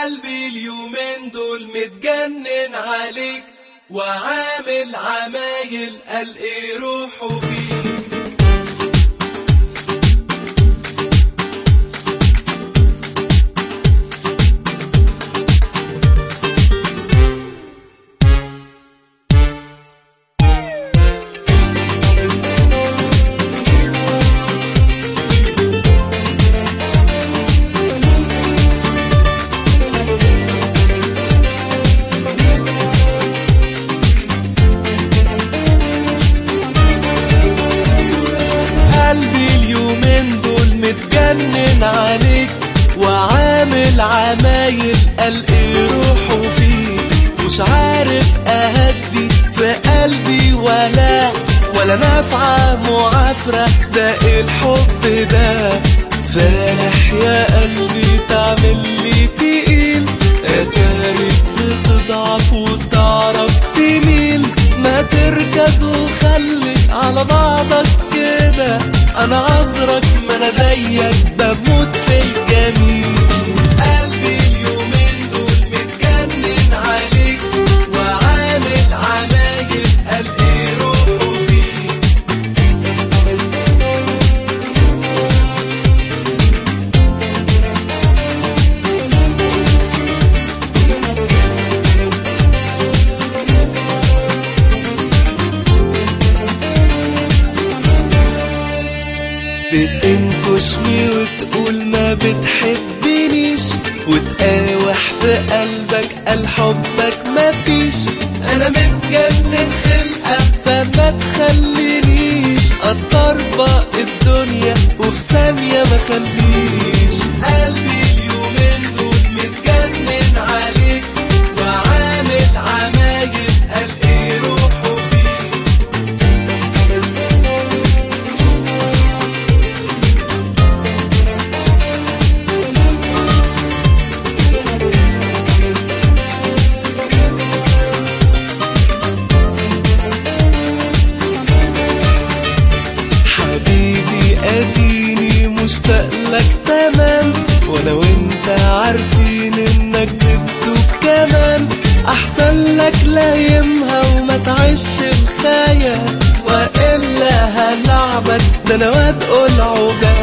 قلبي اليومين دول متجنن عليك وعامل عمايل قال ايه روحه فيك قلبي اليومين دول متجنن عليك وعامل عمايل قال ايه روحه فيك مش عارف اهدي في قلبي ولا ولا نافعة معافرة ده إيه الحب ده فالح يا قلبي تعمل لي تقيل اتارك بتضعف وتعرف تميل ما تركز وخليك على بعضك كده انا عذرك ما انا زيك بموت في الجميل قلبي اليومين دول متجنن عليك وعامل عمايل قال ايه روحه فيك بتنكشني وتقول ما بتحبنيش وتقاوح في قلبك قال حبك مفيش انا متجنن خلقة فما تخلينيش اطربق الدنيا وفي ثانية ما خليش قلبي اليومين دول متجنن عليك وعامل عمايل قال ايه روحه فيك حبيبي اديني مشتاق لك تمام وانا وانت عارفين انك بتدوب كمان احسن لك لايمها وما تعيش الخيال والا هلعبك ده انا واد قول عجاب